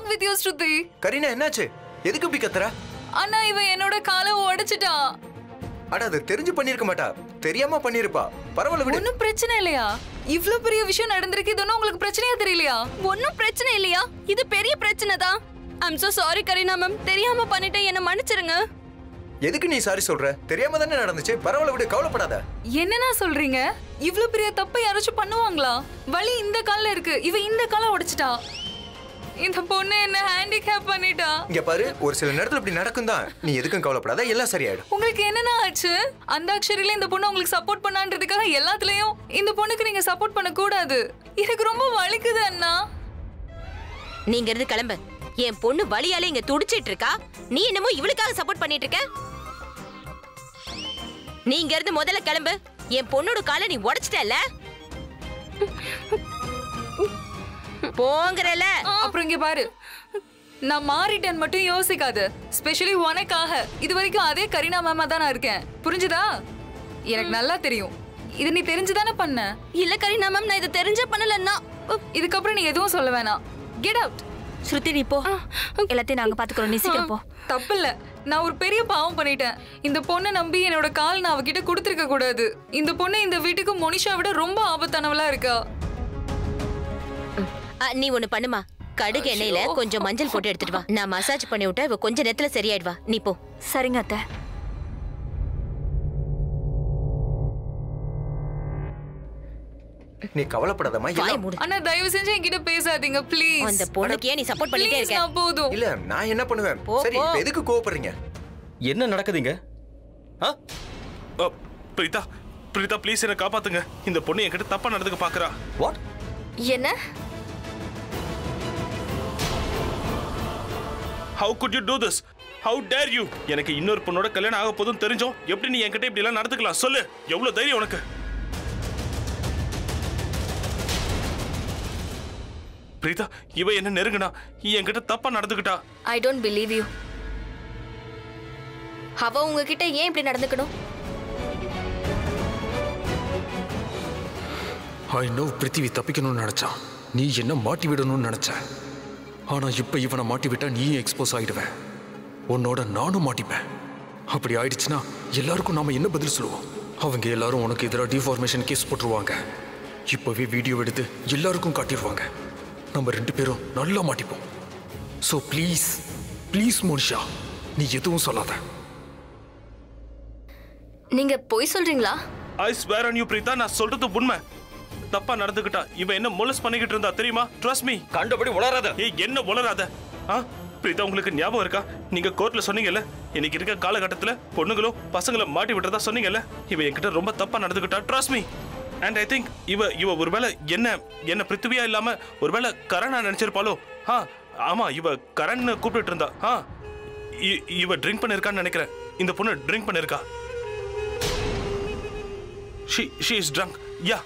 Wrong with you Shruti Kareena என்னாச்சு எதுக்கு இப்படி கத்துற அண்ணா இவன் என்னோட காலை உடைச்சிட்டான் அட அது தெரிஞ்சு பண்ணிருக்க மாட்டா தெரியாம பண்ணிருப்பா பரவாயில்ல விடு ஒன்னும் பிரச்சனை இல்லையா இவ்ளோ பெரிய விஷயம் நடந்திருக்கு இது ஒன்றும் உங்களுக்கு பிரச்சனையா தெரியலையா ஒன்னும் பிரச்சனை இல்லையா இது பெரிய பிரச்சனை தான் I'm so sorry Kareena ma'am தெரியாம பண்ணிட்டேன் என்ன மன்னிச்சிருங்க எதுக்கு நீ சாரி சொல்ற தெரியாம தானே நடந்துச்சு பரவாயில்ல விடு கவலைப்படாத என்னண்ணா சொல்றீங்க இவ்ளோ பெரிய தப்பை யாராச்சும் பண்ணுவாங்களா வலி இந்த கால்ல இருக்கு இவ இந்த காலை உடைச்சிட்டா இந்த பொண்ணு என்ன ஹேண்டிகேப் பண்ணிட்டா இங்க பாரு ஒரு சில நேரத்துல இப்படி நடக்கும் தான் நீ எதுக்கும் கவலைப்படாத எல்லாம் சரியாயிடும் உங்களுக்கு என்னண்ணா ஆச்சு அந்த அக்ஷரில இந்த பொண்ணு உங்களுக்கு சப்போர்ட் பண்ணான்றதுக்காக எல்லாத்துலயும் இந்த பொண்ணுக்கு நீங்க சப்போர்ட் பண்ண கூடாது எனக்கு ரொம்ப வலிக்குது அண்ணா நீங்க இருந்து கிளம்பு என் பொண்ணு வழியால இங்க துடிச்சிட்டு இருக்கா நீ என்னமோ இவளுக்காக சப்போர்ட் பண்ணிட்டு இருக்க நீங்க இருந்து முதல்ல கிளம்பு என் பொண்ணோட காலை நீ உடைச்சிட்டல போங்கறல அப்புறம் இங்க பாரு நான் மாறிட்டேன் மட்டும் யோசிக்காத ஸ்பெஷலி உனக்காக இது வரைக்கும் அதே கரீனா மேமா தான் நான் இருக்கேன் புரிஞ்சுதா எனக்கு நல்லா தெரியும் இது நீ தெரிஞ்சுதானே பண்ண இல்ல கரீனா மேம் நான் இதை தெரிஞ்சே பண்ணலன்னா இதுக்கப்புறம் நீ எதுவும் சொல்ல வேணாம் கெட் அவுட் ஸ்ருதி நீ போ எல்லாத்தையும் நாங்க பாத்துக்கிறோம் நீ சீக்கிரம் போ தப்பு இல்ல நான் ஒரு பெரிய பாவம் பண்ணிட்டேன் இந்த பொண்ணை நம்பி என்னோட கால் நான் அவகிட்ட கொடுத்துருக்க கூடாது இந்த பொண்ணு இந்த வீட்டுக்கு மோனிஷா விட ரொம்ப ஆபத்தானவளா இருக்கா அ, நீ ஒண்ணு பண்ணுமா கடுகு எண்ணெயில கொஞ்சம் மஞ்சள் போட்டு எடுத்துட்டு வா நான் மசாஜ் பண்ணி விட்டா இவ கொஞ்ச நேரத்துல சரியாயிடுவா நீ போ சரிங்க அத்தை நீ கவலைப்படாதம்மா வாய எல்லாம் மூடு அண்ணா தயவு செஞ்சு என்கிட்ட பேசாதீங்க ப்ளீஸ் அந்த பொண்ணுக்கு ஏன் நீ சப்போர்ட் பண்ணிட்டே ப்ளீஸ் இருக்க நான் போதும் இல்ல நான் என்ன பண்ணுவேன் போ, சரி போ. இப்ப எதுக்கு கோவப்படுறீங்க என்ன நடக்குதுங்க ஆ அ, பிரீதா பிரீதா ப்ளீஸ் என்ன காப்பாத்துங்க இந்த பொண்ணு என்கிட்ட தப்பா நடந்துக்க பாக்குறா வாட் என்ன how could you do this how dare you எனக்கு இன்னொரு பொண்ணோட கல்யாணம் ஆக போதும் தெரிஞ்சோம் எப்படி நீ என்கிட்ட இப்படி எல்லாம் நடந்துக்கலாம் சொல்லு எவ்வளவு தைரியம் உனக்கு பிரீதா இவ என்ன நெருங்குனா என்கிட்ட தப்பா நடந்துக்கிட்டா ஐ டோன்ட் பிலீவ் யூ அவ உங்ககிட்ட ஏன் இப்படி நடந்துக்கணும் ஐ நோ பிருத்திவி தப்பிக்கணும்னு நினைச்சான் நீ என்ன மாட்டி விடணும்னு நினைச்ச ஆனா இப்ப இவனை மாட்டி விட்டா நீயும் எக்ஸ்போஸ் ஆயிடுவ உன்னோட நானும் மாட்டிப்பேன் அப்படி ஆயிடுச்சுன்னா எல்லாருக்கும் நாம என்ன பதில் சொல்லுவோம் அவங்க எல்லாரும் உனக்கு எதிராக டிஃபார்மேஷன் கேஸ் போட்டுருவாங்க இப்பவே வீடியோ எடுத்து எல்லாருக்கும் காட்டிடுவாங்க நம்ம ரெண்டு பேரும் நல்லா மாட்டிப்போம் ஸோ ப்ளீஸ் ப்ளீஸ் மோனிஷா நீ எதுவும் சொல்லாத நீங்க பொய் சொல்றீங்களா I swear on you Preetha நான் சொல்றது உண்மை தப்பா நடந்துக்கிட்டா இவ என்ன மொலஸ் பண்ணிக்கிட்டு இருந்தா தெரியுமா ட்ரஸ்ட் மீ கண்டபடி உளராத ஏய் என்ன உளராத ஆ பிரீதா உங்களுக்கு ஞாபகம் இருக்கா நீங்க கோர்ட்ல சொன்னீங்கல்ல இன்னைக்கு இருக்க காலகட்டத்துல பொண்ணுங்களும் பசங்களை மாட்டி விட்டுறதா சொன்னீங்கல்ல இவ என்கிட்ட ரொம்ப தப்பா நடந்துக்கிட்டா trust me and I think இவ இவ ஒருவேளை என்ன என்ன பிருத்திவியா இல்லாம ஒருவேளை கரணா நினைச்சிருப்பாளோ ஆ ஆமா இவ கரண் கூப்பிட்டு இருந்தா ஆ இ- இவ ட்ரிங்க் பண்ணிருக்கான்னு நினைக்கிறேன் இந்த பொண்ணு ட்ரிங்க் பண்ணிருக்கா she she is drunk yeah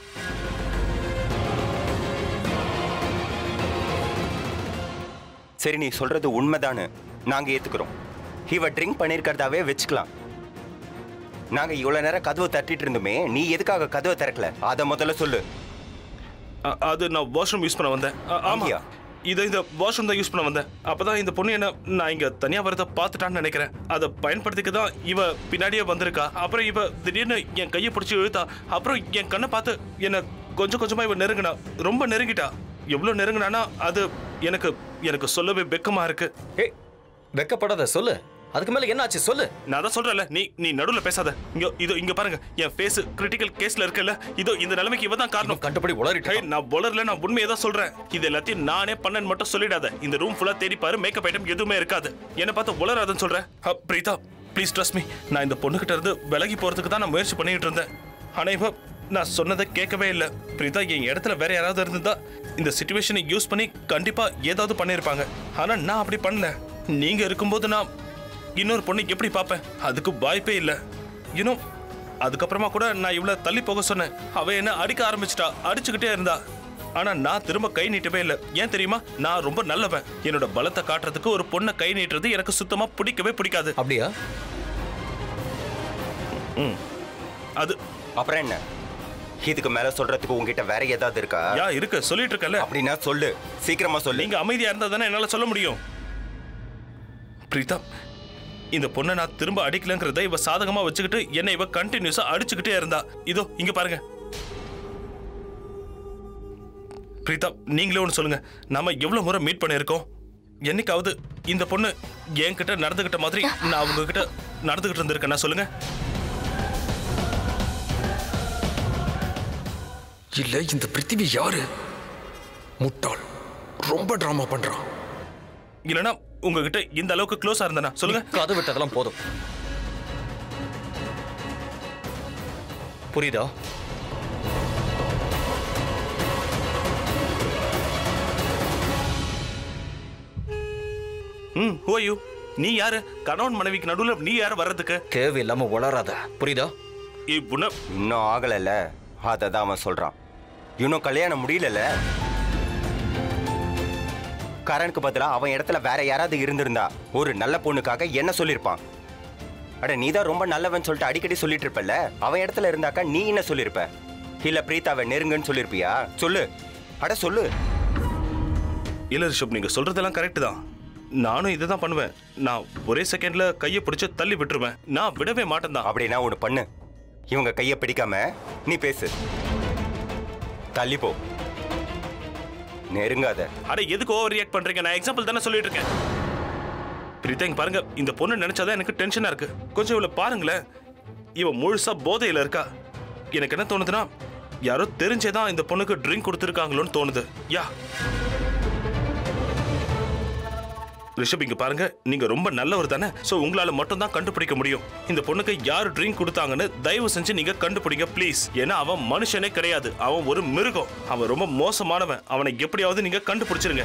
சரி நீ சொல்றது உண்மைதானு நாங்க ஏத்துக்கிறோம் இவ ட்ரிங்க் பண்ணிருக்கிறதாவே வச்சுக்கலாம் நாங்க இவ்வளவு நேரம் கதவை தட்டிட்டு இருந்தோமே நீ எதுக்காக கதவை திறக்கல அத முதல்ல சொல்லு அ- அது நான் வாஷ்ரூம் யூஸ் பண்ண வந்தேன் அ- ஆமா அங்கயா? இதை இந்த வாஷ்ரூம் தான் யூஸ் பண்ண வந்தேன் அப்பதான் இந்த பொண்ணு என்ன நான் இங்க தனியா வரத பார்த்துட்டான்னு நினைக்கிறேன் அதை பயன்படுத்திக்க தான் இவ பின்னாடியே வந்திருக்கா அப்புறம் இவ திடீர்னு என் கையை பிடிச்சி இழுத்தா அப்புறம் என் கண்ணை பார்த்து என்ன கொஞ்சம் கொஞ்சமா இவ நெருங்கினா ரொம்ப நெருங்கிட்டா எவ்வளவு நெருங்கினானா அது எனக்கு எனக்கு சொல்லவே வெக்கமா இருக்கு ஏய் வெக்கப்படாத சொல்லு அதுக்கு மேல என்ன ஆச்சு சொல்லு நான் தான் சொல்றேன்ல நீ நீ நடுவுல பேசாத இங்க இதோ இங்க பாருங்க என் ஃபேஸ் கிரிட்டிக்கல் கேஸ்ல இருக்குல்ல இதோ இந்த நிலைமைக்கு இவ தான் காரணம் கண்டபடி உளறிட்டு ஏய், நான் பொலர்ல நான் உண்மையை தான் சொல்றேன் இது எல்லாத்தையும் நானே பண்ணேன்னு மட்டும் சொல்லிடாத இந்த ரூம் ஃபுல்லா தேடி பாரு மேக்கப் ஐட்டம் எதுவுமே இருக்காது என்ன பார்த்து உளராதுன்னு சொல்றேன் அ, பிரீதா ப்ளீஸ் ட்ரஸ்ட் மீ நான் இந்த பொண்ணுகிட்ட இருந்து விலகி போறதுக்கு தான் நான் முயற்சி பண்ணிட்டு இருந்தேன் ஆனா இவ நான் சொன்னதை கேட்கவே இல்லை பிரீதா என் இடத்துல வேற யாராவது இருந்திருந்தா இந்த சுச்சுவேஷனை யூஸ் பண்ணி கண்டிப்பா ஏதாவது பண்ணியிருப்பாங்க ஆனா நான் அப்படி பண்ணல நீங்க இருக்கும்போது நான் இன்னொரு பொண்ணு எப்படி பார்ப்பேன் அதுக்கு வாய்ப்பே இல்லை இன்னும் அதுக்கப்புறமா கூட நான் இவ்வளோ தள்ளி போக சொன்னேன் அவ என்ன அடிக்க ஆரம்பிச்சிட்டா அடிச்சுக்கிட்டே இருந்தா ஆனா நான் திரும்ப கை நீட்டவே இல்லை ஏன் தெரியுமா நான் ரொம்ப நல்லவன் என்னோட பலத்தை காட்டுறதுக்கு ஒரு பொண்ணை கை நீட்டுறது எனக்கு சுத்தமா பிடிக்கவே பிடிக்காது அப்படியா அது அப்புறம் என்ன இதுக்கு மேல சொல்றதுக்கு உங்ககிட்ட வேற ஏதாவது இருக்கா யா இருக்கு சொல்லிட்டு இருக்கல அப்படின்னா சொல்லு சீக்கிரமா சொல்லு நீங்க அமைதியா இருந்தா தானே என்னால சொல்ல முடியும் பிரீதா இந்த பொண்ணை நான் திரும்ப அடிக்கலங்கிறத இவ சாதகமா வச்சுக்கிட்டு என்னை இவ கண்டினியூஸா அடிச்சுக்கிட்டே இருந்தா இதோ இங்க பாருங்க பிரீதா நீங்களே ஒன்று சொல்லுங்க நாம எவ்வளவு முறை மீட் பண்ணியிருக்கோம் என்னைக்காவது இந்த பொண்ணு என்கிட்ட நடந்துகிட்ட மாதிரி நான் அவங்க கிட்ட நடந்துகிட்டு இருந்திருக்கேன் சொல்லுங்க இல்ல இந்த பிருத்திவி யாரு முட்டாள் ரொம்ப டிராமா பண்றான் இல்லைன்னா உங்ககிட்ட இந்த அளவுக்கு க்ளோஸா இருந்தனா சொல்லுங்க கதை விட்டதெல்லாம் போதும் புரியுதா ம் ஹூ யூ நீ யாரு கணவன் மனைவிக்கு நடுவுல நீ யாரு வர்றதுக்கு தேவையில்லாம வளராத புரியுதா இப்புன இன்னும் ஆகலைல்ல அதை தான் அவன் சொல்றான் இன்னும் கல்யாணம் முடியலல்ல கரனுக்கு பதிலா அவன் இடத்துல வேற யாராவது இருந்திருந்தா ஒரு நல்ல பொண்ணுக்காக என்ன சொல்லியிருப்பான் அட நீ தான் ரொம்ப நல்லவன் சொல்லிட்டு அடிக்கடி சொல்லிட்டு இருப்பல்ல அவன் இடத்துல இருந்தாக்கா நீ என்ன சொல்லியிருப்ப இல்ல பிரீத்தாவை நெருங்கன்னு சொல்லியிருப்பியா சொல்லு அட சொல்லு இல்ல ரிஷப் நீங்க சொல்றதெல்லாம் கரெக்ட் தான் நானும் இதை தான் பண்ணுவேன் நான் ஒரே செகண்ட்ல கையை பிடிச்சு தள்ளி விட்டுருவேன் நான் விடவே மாட்டேன் தான் அப்படின்னா ஒன்று பண்ணு இவங்க கையை பிடிக்காம நீ பேசு தள்ளி போ நெருங்காத அட எதுக்கு ஓவர் ரியாக்ட் பண்றீங்க நான் எக்ஸாம்பிள் தானே சொல்லிட்டு இருக்கேன் பிரீதா இங்க பாருங்க இந்த பொண்ணு நினைச்சாதான் எனக்கு டென்ஷனா இருக்கு கொஞ்சம் இவளை பாருங்களேன் இவ முழுசா போதையில இருக்கா எனக்கு என்ன தோணுதுன்னா யாரோ தெரிஞ்சேதான் இந்த பொண்ணுக்கு ட்ரிங்க் கொடுத்துருக்காங்களோன்னு தோணுது யா ரிஷப் இங்க பாருங்க நீங்க ரொம்ப நல்லவர் தானே சோ உங்களால மட்டும் தான் கண்டுபிடிக்க முடியும் இந்த பொண்ணுக்கு யார் ட்ரிங்க் கொடுத்தாங்கன்னு தயவு செஞ்சு நீங்க கண்டுபிடிங்க ப்ளீஸ் ஏன்னா அவன் மனுஷனே கிடையாது அவன் ஒரு மிருகம் அவன் ரொம்ப மோசமானவன் அவனை எப்படியாவது நீங்க கண்டுபிடிச்சிருங்க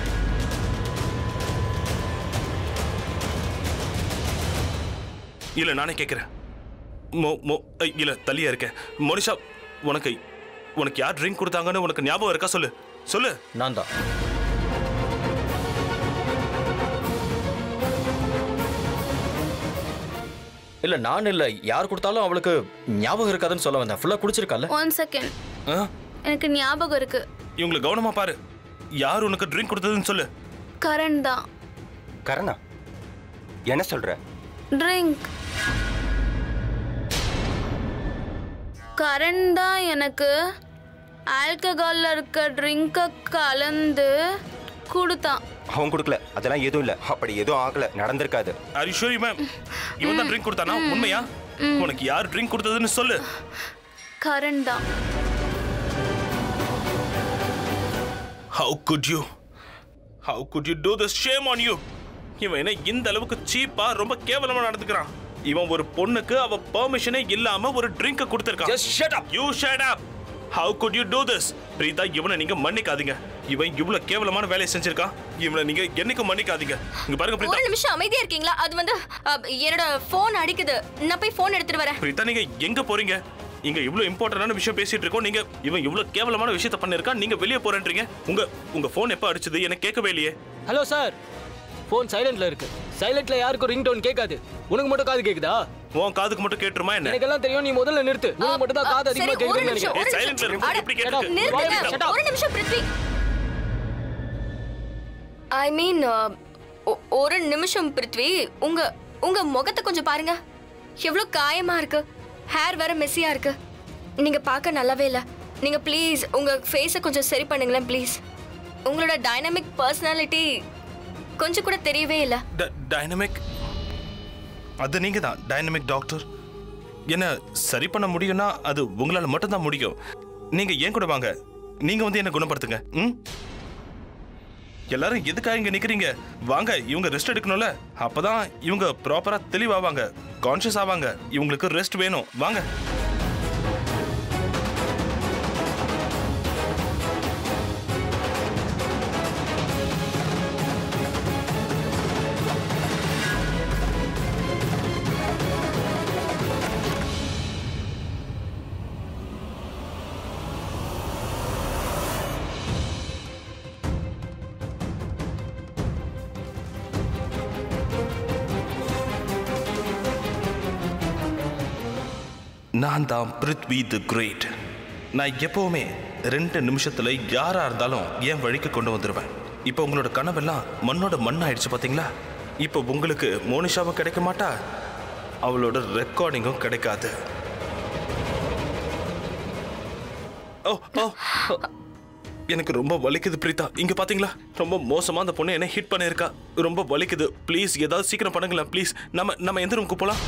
இல்ல நானே கேக்குறேன் மோ மோ ஐ, இல்ல தள்ளியா இருக்கேன் மோனிஷா உனக்கு உனக்கு யார் ட்ரிங்க் கொடுத்தாங்கன்னு உனக்கு ஞாபகம் இருக்கா சொல்லு சொல்லு நான் தான் இல்ல நான் இல்ல யார் கொடுத்தாலும் அவளுக்கு ஞாபகம் இருக்காதுன்னு சொல்ல வந்தேன் ஃபுல்லா குடிச்சிருக்கால ஒன் செகண்ட் ஆ? எனக்கு ஞாபகம் இருக்கு இவங்களை கவனமா பாரு யார் உனக்கு ட்ரிங்க் கொடுத்ததுன்னு சொல்லு கரண் தான் கரணா என்ன சொல்ற ட்ரிங்க் கரண் தான் எனக்கு ஆல்கஹால்ல இருக்க ட்ரிங்கை கலந்து கொடுத்தான் அவன் கொடுக்கல அதெல்லாம் எதுவும் இல்ல அப்படி எதுவும் ஆகல நடந்திருக்காது ஆர் யூ ஷூர் மேம் இவன் தான் ட்ரிங்க் கொடுத்தானா உண்மையா உனக்கு யார் ட்ரிங்க் கொடுத்ததுன்னு சொல்லு கரண் தான் how could you how could you do this shame on you இவன் என்ன இந்த அளவுக்கு சீப்பா ரொம்ப கேவலமா நடந்துக்கிறான் இவன் ஒரு பொண்ணுக்கு அவ பெர்மிஷனே இல்லாம ஒரு ட்ரிங்க கொடுத்திருக்கான் Just shut up. You shut up how could you do this Preetha இவனை நீங்க மன்னிக்காதீங்க இவன் இவ்வளவு கேவலமான வேலையை செஞ்சிருக்கான் இவனை நீங்க என்னைக்கு மன்னிக்காதீங்க இங்க பாருங்க பிரீதா ஒரு நிமிஷம் அமைதியா இருக்கீங்களா அது வந்து அ, என்னோட போன் அடிக்குது நான் போய் போன் எடுத்துட்டு வரேன் பிரீதா நீங்க எங்க போறீங்க இங்க இவ்வளவு இம்பார்ட்டன்டான விஷயம் பேசிட்டு இருக்கோம் நீங்க இவன் இவ்வளவு கேவலமான விஷயத்த பண்ணிருக்கான் நீங்க வெளியே போறேன்றீங்க உங்க உங்க போன் எப்ப அடிச்சது எனக்கு கேட்கவே இல்லையே ஹலோ சார் ஃபோன் சைலண்ட்ல இருக்கு சைலண்ட்ல யாருக்கும் ரிங் டோன் கேட்காது உனக்கு மட்டும் காது கேக்குதா உன் காதுக்கு மட்டும் கேட்டுருமா என்ன எனக்கெல்லாம் தெரியும் நீ முதல்ல நிறுத்து உனக்கு மட்டும் தான் காது அதிகமா சரி, ஒரு கேக்குதுன்னு நிமிஷம், நினைக்கிறேன் ஏய், ஒரு silent ல நிமிஷம். இருக்கு. அட, எப்படி கேட்டுருக்கு? நிறுத்துங்க. Shut up. ஒரு நிமிஷம் பிருத்வி ஐ மீன் ஒரு நிமிஷம் பிருத்வி உங்க உங்க முகத்தை கொஞ்சம் பாருங்க எவ்வளவு காயமா இருக்கு ஹேர் வேற மெஸ்ஸியா இருக்கு நீங்க பார்க்க நல்லாவே இல்ல நீங்க ப்ளீஸ் உங்க ஃபேஸை கொஞ்சம் சரி பண்ணுங்களேன் ப்ளீஸ் உங்களோட டைனமிக் பர்சனாலிட்டி கொஞ்சம் கூட தெரியவே இல்லை டைனமிக் அது நீங்க தான் டைனமிக் டாக்டர் என்ன சரி பண்ண முடியும்னா அது உங்களால மட்டும்தான் முடியும் நீங்க ஏன் கூட வாங்க நீங்க வந்து என்ன குணப்படுத்துங்க ம் எல்லாரும் எதுக்காக இங்க நிக்கிறீங்க வாங்க இவங்க ரெஸ்ட் எடுக்கணும்ல அப்பதான் இவங்க ப்ராப்பரா தெளிவாவாங்க கான்ஷியஸ் ஆவாங்க இவங்களுக்கு ரெஸ்ட் வேணும் வாங்க நான் தான் பிருத்வி தி கிரேட் நான் எப்பவுமே ரெண்டு நிமிஷத்துல யாரா இருந்தாலும் என் வழிக்கு கொண்டு வந்துடுவேன் இப்போ உங்களோட கனவெல்லாம் மண்ணோட மண் ஆயிடுச்சு பாத்தீங்களா இப்போ உங்களுக்கு மோனிஷாவும் கிடைக்க மாட்டா அவளோட ரெக்கார்டிங்கும் கிடைக்காது ஓ ஓ ஓ. எனக்கு ரொம்ப வலிக்குது பிரீதா இங்க பாத்தீங்களா ரொம்ப மோசமா அந்த பொண்ணு என்ன ஹிட் பண்ணிருக்கா ரொம்ப வலிக்குது ப்ளீஸ் ஏதாவது சீக்கிரம் பண்ணுங்களேன் ப்ளீஸ் நம்ம நம்ம எந்த ரூமுக்கு போலாம்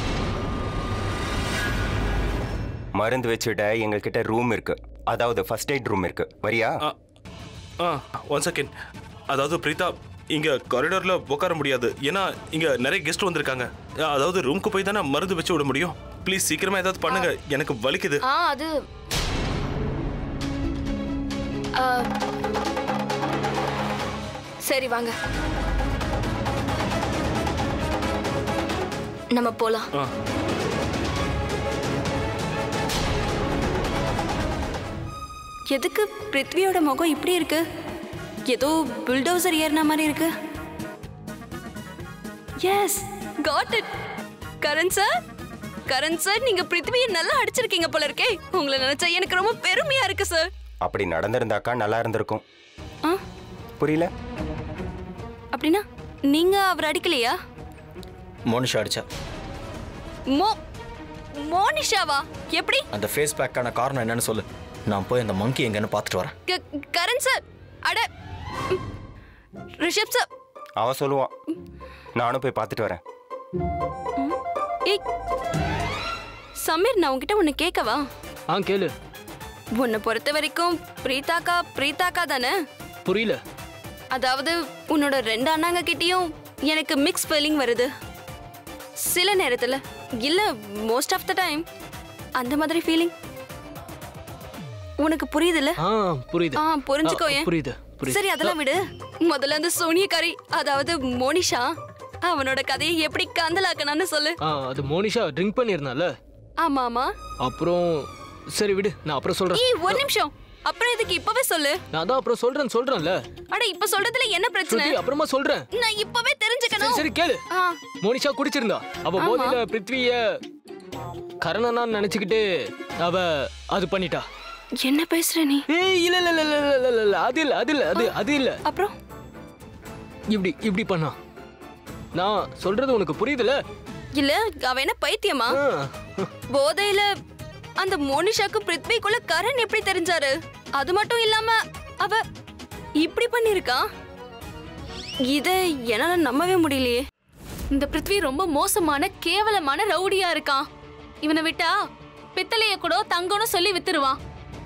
மருந்து வச்சுட எங்ககிட்ட ரூம் இருக்கு அதாவது ஃபர்ஸ்ட் எய்ட் ரூம் இருக்கு வரியா ஆ ஆ ஒன் செகண்ட் அதாவது பிரீதா இங்க காரிடார்ல உட்கார முடியாது ஏன்னா இங்க நிறைய கெஸ்ட் வந்திருக்காங்க அ, அதாவது ரூமுக்கு போய் தானே மருந்து வச்சு விட முடியும் ப்ளீஸ் சீக்கிரமா ஏதாவது பண்ணுங்க எனக்கு வலிக்குது ஆ அது ஆ, சரி வாங்க நம்ம போலாம் ஆ எதுக்கு பிருத்வியோட முகம் இப்படி இருக்கு ஏதோ புல்டோசர் ஏறின மாதிரி இருக்கு yes got it Karan sir Karan sir நீங்க பிருத்வியை நல்லா அடிச்சிருக்கீங்க போல இருக்கே உங்களை நினைச்சா எனக்கு ரொம்ப பெருமையா இருக்கு சார் அப்படி நடந்திருந்தாக்கா நல்லா இருந்திருக்கும் ஆ புரியல அப்படின்னா நீங்க அவர் அடிக்கலையா மோனிஷா அடிச்சா மோ மோனிஷாவா எப்படி அந்த ஃபேஸ் பேக்கான காரணம் என்னன்னு சொல்லு நான் போய் அந்த மங்கி எங்கன்னு பார்த்துட்டு வரேன் க- கரண் சார் அட ம். ரிஷப் சார் அவன் சொல்லுவான் நானும் போய் பார்த்துட்டு வரேன் ஏய் சமீர் நான் உன்கிட்ட ஒன்று கேட்கவா ஆ கேளு உன்னை பொறுத்த வரைக்கும் பிரீதாக்கா பிரீதாக்கா தானே புரியல அதாவது உன்னோட ரெண்டு அண்ணாங்க கிட்டயும் எனக்கு மிக்ஸ் ஃபீலிங் வருது சில நேரத்துல இல்ல மோஸ்ட் ஆஃப் த டைம் அந்த மாதிரி ஃபீலிங் உனக்கு புரியுதுல்ல ஆ புரியுது ஆ புரிஞ்சுக்கோ ஆ, ஏன் புரியுது புரியுது சரி அதெல்லாம் விடு முதல்ல அந்த சோனியக்காரி அதாவது மோனிஷா அவனோட கதையை எப்படி கந்தலாக்கணும்னு சொல்லு ஆ அது மோனிஷா ட்ரிங்க் பண்ணியிருந்தால ஆமா ஆமா அப்புறம் சரி விடு நான் அப்புறம் சொல்றேன் ஏய் ஒரு நிமிஷம் அப்புறம் எதுக்கு இப்பவே சொல்லு நான் தான் அப்புறம் சொல்றேன் சொல்றேன்ல அட இப்ப சொல்றதுல என்ன பிரச்சனை ஸ்ருதி அப்புறமா சொல்றேன் நான் இப்பவே சரி தெரிஞ்சுக்கணும் சரி கேளு ஆ மோனிஷா குடிச்சிருந்தா அவ ஆமா. போதையில பிருத்விய கரணனா நினைச்சுக்கிட்டு அவ அது பண்ணிட்டா என்ன பேசுற நீ ஏய் இல்ல இல்ல இல்ல இல்ல இல்ல, இல்ல இல்ல அது இல்ல அது இல்ல அது அது இல்ல அப்புறம் இப்படி இப்படி பண்ணா நான் சொல்றது உனக்கு புரியுதுல இல்ல அவ என்ன பைத்தியமா ஆ, போதையில அந்த மோனிஷாக்கு பிருத்விக்குள்ள கரண் எப்படி தெரிஞ்சாரு அது மட்டும் இல்லாம அவ இப்படி பண்ணிருக்கா இத என்னால நம்பவே முடியலையே இந்த பிருத்வி ரொம்ப மோசமான கேவலமான ரவுடியா இருக்கான் இவனை விட்டா பித்தளைய கூட தங்கம்னு சொல்லி வித்துருவான்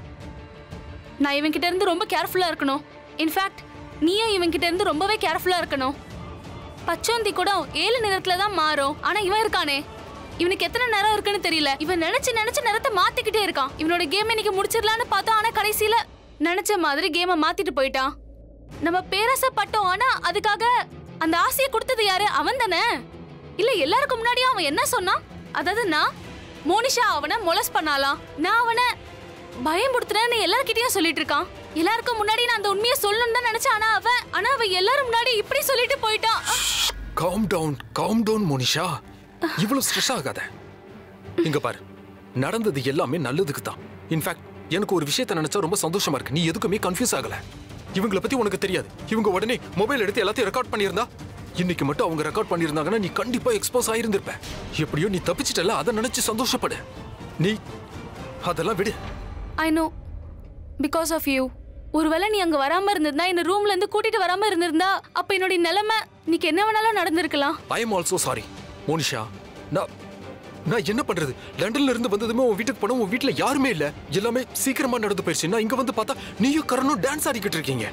நான் இவன்கிட்ட இருந்து ரொம்ப கேர்ஃபுல்லா இருக்கணும் இன்ஃபேக்ட் நீயும் இவன்கிட்ட இருந்து ரொம்பவே கேர்ஃபுல்லா இருக்கணும் பச்சோந்தி கூட ஏழு நிறத்துல தான் மாறும் ஆனா இவன் இருக்கானே இவனுக்கு எத்தனை நேரம் இருக்குன்னு தெரியல இவன் நினைச்சு நினைச்சு நேரத்தை மாத்திக்கிட்டே இருக்கான் இவனோட கேம் இன்னைக்கு முடிச்சிடலான்னு பார்த்தோம் ஆனா கடைசியில நினைச்ச மாதிரி கேமை மாத்திட்டு போயிட்டான் நம்ம பேராசைப்பட்டோம் ஆனா அதுக்காக அந்த ஆசையை கொடுத்தது யாரு அவன் தானே இல்ல எல்லாருக்கும் முன்னாடியும் அவன் என்ன சொன்னான் அதாவது நான் மோனிஷா அவனை மொலஸ் பண்ணாலாம் நான் அவனை பயம்படுத்துறேன்னு எல்லார்கிட்டயும் சொல்லிட்டு இருக்கான் எல்லாருக்கும் முன்னாடி நான் அந்த உண்மையை சொல்லணும்னு தான் நினைச்சேன் ஆனா அவன் ஆனா அவன் எல்லாரும் முன்னாடி இப்படி சொல்லிட்டு போயிட்டான் calm down calm down Monisha இவ்வளவு ஸ்ட்ரெஸ் ஆகாத இங்க பாரு நடந்தது எல்லாமே நல்லதுக்கு தான் இன்ஃபேக்ட் எனக்கு ஒரு விஷயத்தை நினைச்சா ரொம்ப சந்தோஷமா இருக்கு நீ எதுக்குமே கன்ஃபியூஸ் ஆகல இவங்கள பத்தி உனக்கு தெரியாது இவங்க உடனே மொபைல் எடுத்து எல்லாத்தையும் ரெக்கார்ட் பண்ணியிருந்தா இன்னைக்கு மட்டும் அவங்க ரெக்கார்ட் பண்ணியிருந்தாங்கன்னா நீ கண்டிப்பா எக்ஸ்போஸ் ஆயிருந்திருப்ப எப்படியோ நீ தப்பிச்சிட்டல அதை நினைச்சு சந்தோஷப்படு நீ அதெல்லாம் விடு I know because of you ஒருவேளை நீ அங்க வராம இருந்திருந்தா என்ன ரூம்ல இருந்து கூட்டிட்டு வராம இருந்திருந்தா அப்ப என்னுடைய நிலைமை நீக்கு என்ன வேணாலும் நடந்திருக்கலாம் I am also sorry Monisha நான் நான் என்ன பண்றது லண்டன்ல இருந்து வந்ததுமே உன் வீட்டுக்கு போன உன் வீட்ல யாருமே இல்ல எல்லாமே சீக்கிரமா நடந்து போயிடுச்சு நான் இங்க வந்து பார்த்தா நீயும் கரணும் டான்ஸ் ஆடிக்கிட்டு இருக்கீங்க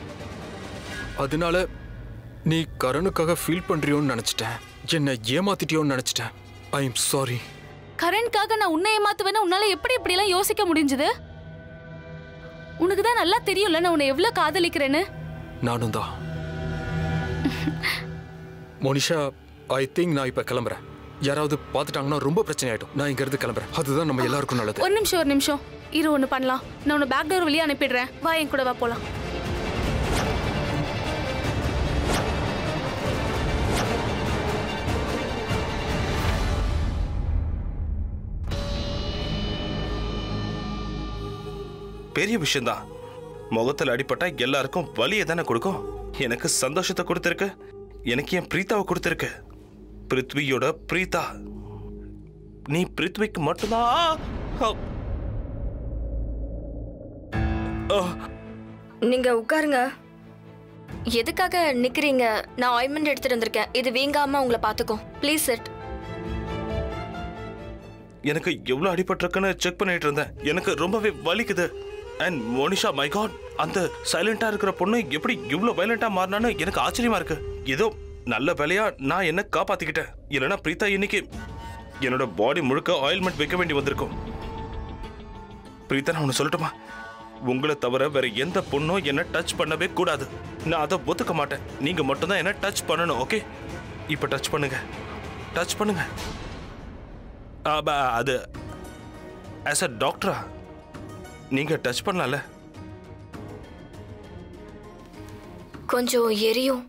அதனால நீ கரனுக்காக ஃபீல் பண்றியோன்னு நினைச்சிட்டேன் என்ன ஏமாத்திட்டியோன்னு நினைச்சிட்டேன் ஐ எம் சாரி கரண்ட்காக நான் உன்னை ஏமாத்துவேன்னு உன்னால எப்படி இப்படி எல்லாம் யோசிக்க முடிஞ்சது உனக்கு தான் நல்லா தெரியும்ல நான் உன்னை எவ்வளவு காதலிக்கிறேன்னு நானும் தான் மோனிஷா ஐ திங்க் நான் இப்ப கிளம்புறேன் யாராவது பார்த்துட்டாங்கன்னா ரொம்ப பிரச்சனை ஆயிடும் நான் இங்க இருந்து கிளம்புறேன் அதுதான் நம்ம எல்லாருக்கும் நல்லது ஒரு நிமிஷம் ஒரு நிமிஷம் இரு ஒன்று பண்ணலாம் நான் உன்னை பேக் டோர் வழியா அனுப்பிடுறேன் வா என் கூட வா போலாம் பெரிய விஷயம்தான் முகத்துல அடிபட்டா எல்லாருக்கும் வலியை தானே கொடுக்கும் எனக்கு சந்தோஷத்தை கொடுத்துருக்கு எனக்கு என் பிரீத்தாவை கொடுத்துருக்கு பிருத்வியோட பிரீதா நீ பிருத்விக்கு மட்டும்தான் ஆ! ஆ! நீங்க உட்காருங்க எதுக்காக நிக்கிறீங்க நான் ஆயின்மெண்ட் எடுத்துட்டு வந்திருக்கேன் இது வீங்காம உங்களை பாத்துக்கும் ப்ளீஸ் செட் எனக்கு எவ்வளவு அடிபட்டிருக்குன்னு செக் பண்ணிட்டு இருந்தேன் எனக்கு ரொம்பவே வலிக்குது அண்ட் மோனிஷா மை காட் அந்த சைலண்டா இருக்கிற பொண்ணு எப்படி இவ்வளவு வயலண்டா மாறினான்னு எனக்கு ஆச்சரியமா இருக்கு ஏதோ நல்ல வேலையா நான் என்ன காப்பாத்திக்கிட்டேன் இல்லைன்னா பிரீதா இன்னைக்கு என்னோட பாடி முழுக்க ஆயில்மெண்ட் வைக்க வேண்டி வந்திருக்கும் பிரீதா நான் ஒன்று சொல்லட்டுமா உங்களை தவிர வேற எந்த பொண்ணும் என்ன டச் பண்ணவே கூடாது நான் அதை ஒத்துக்க மாட்டேன் நீங்க மட்டும்தான் என்ன டச் பண்ணணும் ஓகே இப்போ டச் பண்ணுங்க டச் பண்ணுங்க ஆ, ப- அது ஆஸ் அ டாக்டரா நீங்க டச் பண்ணலாம்ல கொஞ்சம் எரியும்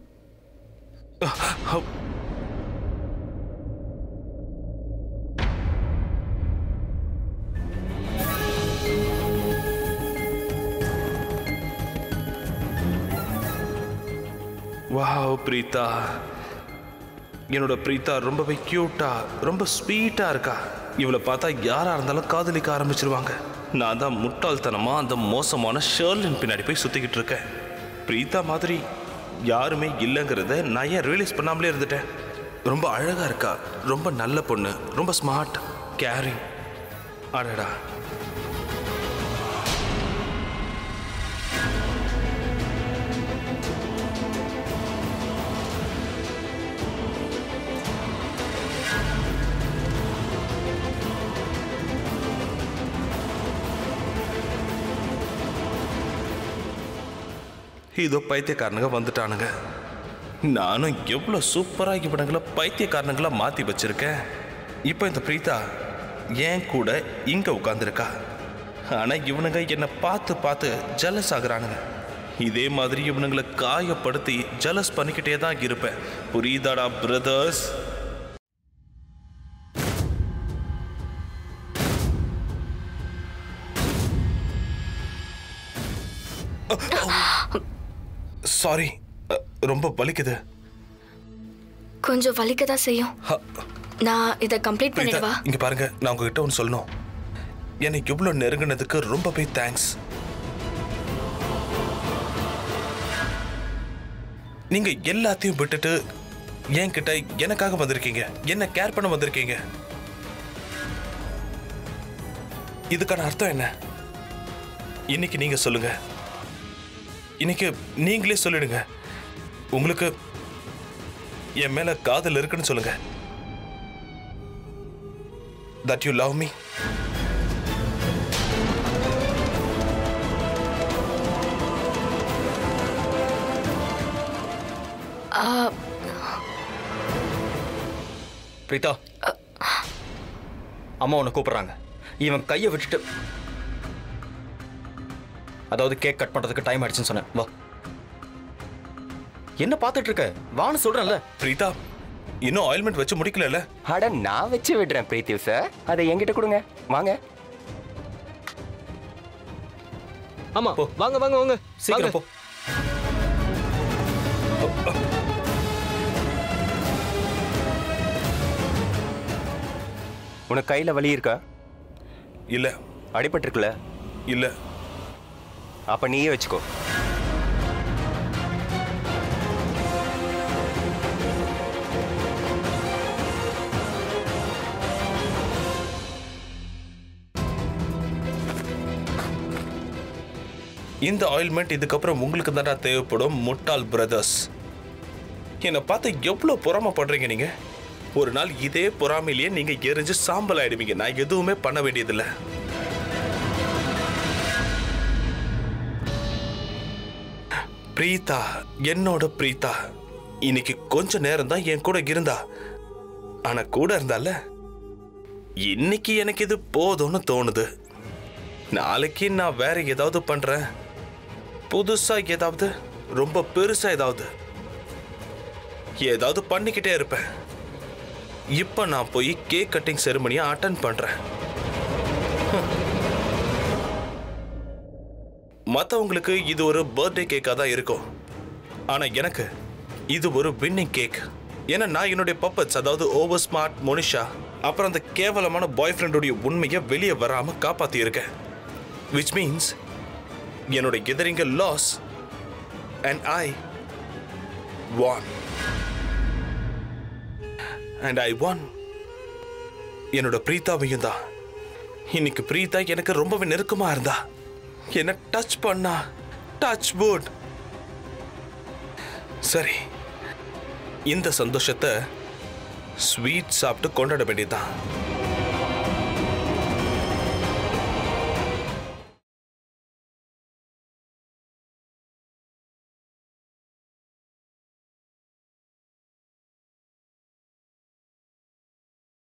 வாவ் பிரீதா என்னோட பிரீதா ரொம்பவே கியூட்டா ரொம்ப ஸ்வீட்டா இருக்கா இவளை பார்த்தா யாரா இருந்தாலும் காதலிக்க ஆரம்பிச்சிருவாங்க நான் தான் முட்டாள்தனமா அந்த மோசமான ஷேர்லின் பின்னாடி போய் சுத்திக்கிட்டு இருக்கேன் பிரீதா மாதிரி யாருமே இல்லைங்கிறத நான் ஏன் ரியலைஸ் பண்ணாமலே இருந்துட்டேன் ரொம்ப அழகா இருக்கா ரொம்ப நல்ல பொண்ணு ரொம்ப ஸ்மார்ட் கேரிங் அடடா இதோ பைத்தியக்காரனுங்க வந்துட்டானுங்க நானும் எவ்வளோ சூப்பராக இவனுங்களை பைத்தியக்காரனுங்களா மாற்றி வச்சிருக்கேன் இப்போ இந்த பிரீதா ஏன் கூட இங்கே உட்காந்துருக்கா ஆனால் இவனுங்க என்னை பார்த்து பார்த்து ஜலஸ் ஆகுறானுங்க இதே மாதிரி இவனுங்களை காயப்படுத்தி ஜலஸ் பண்ணிக்கிட்டே தான் இருப்பேன் புரியுதாடா பிரதர்ஸ் சாரி ரொம்ப வலிக்குது கொஞ்சம் வலிக்க தான் செய்யும் நான் இதை கம்ப்ளீட் பிரீதா, பண்ணிடவா இங்க பாருங்க நான் உங்ககிட்ட ஒன்று சொல்லணும் எனக்கு இவ்வளோ நெருங்கினதுக்கு ரொம்பவே தேங்க்ஸ் நீங்க எல்லாத்தையும் விட்டுட்டு என்கிட்ட எனக்காக வந்திருக்கீங்க என்ன கேர் பண்ண வந்திருக்கீங்க இதுக்கான அர்த்தம் என்ன இன்னைக்கு நீங்க சொல்லுங்க இன்னைக்கு நீங்களே சொல்லிடுங்க உங்களுக்கு என் மேல காதல் இருக்குன்னு சொல்லுங்க that you love me? ஆ, பிரீதா அம்மா உன்னை கூப்பிடுறாங்க இவன் கையை விட்டுட்டு அதாவது கேக் கட் பண்றதுக்கு டைம் ஆயிடுச்சுன்னு சொன்னேன் வா என்ன பார்த்துட்டு இருக்க வான்னு சொல்றேன்ல பிரீதா இன்னும் ஆயில்மெண்ட் வச்சு முடிக்கலல்ல அட நான் வச்சு விடுறேன் பிரீத்திவ் சார் அதை என்கிட்ட கொடுங்க வாங்க ஆமா வாங்க வாங்க வாங்க சீக்கிரம் போ உனக்கு கையில வலி இருக்கா இல்ல அடிபட்டிருக்குல்ல இல்ல அப்ப நீயே வச்சுக்கோ இந்த ஆயில்மெண்ட் இதுக்கப்புறம் உங்களுக்கு தான்டா தேவைப்படும் முட்டாள் பிரதர்ஸ் என்னை பார்த்து எவ்வளோ பொறாமப்படுறீங்க நீங்க ஒரு நாள் இதே பொறாமையிலேயே நீங்க எரிஞ்சு சாம்பல் ஆயிடுவீங்க நான் எதுவுமே பண்ண வேண்டியதில்லை பிரீதா என்னோட பிரீதா இன்னைக்கு கொஞ்ச நேரம் தான் என் கூட இருந்தா ஆனா கூட இருந்தால இன்னைக்கு எனக்கு இது போதும்னு தோணுது நாளைக்கு நான் வேற ஏதாவது பண்றேன் புதுசா ஏதாவது ரொம்ப பெருசா ஏதாவது ஏதாவது பண்ணிக்கிட்டே இருப்பேன் இப்ப நான் போய் கேக் கட்டிங் செரிமனியை அட்டன் பண்றேன் மற்றவங்களுக்கு இது ஒரு பர்த்டே கேக்காக தான் இருக்கும் ஆனால் எனக்கு இது ஒரு வின்னிங் கேக் ஏன்னா நான் என்னுடைய பப்பட்ஸ் அதாவது ஓவர் ஸ்மார்ட் மோனிஷா அப்புறம் அந்த கேவலமான பாய் ஃப்ரெண்டுடைய உண்மையை வெளியே வராமல் காப்பாற்றியிருக்கேன் விச் மீன்ஸ் என்னோட எதிரிங்க loss and I want and I want என்னோட பிரீத்தாவையும் தான் இன்னைக்கு பிரீதா எனக்கு ரொம்பவே நெருக்கமா இருந்தா என்ன டச் பண்ணா டச் போட் சரி இந்த சந்தோஷத்தை ஸ்வீட் சாப்பிட்டு கொண்டாட வேண்டியதுதான்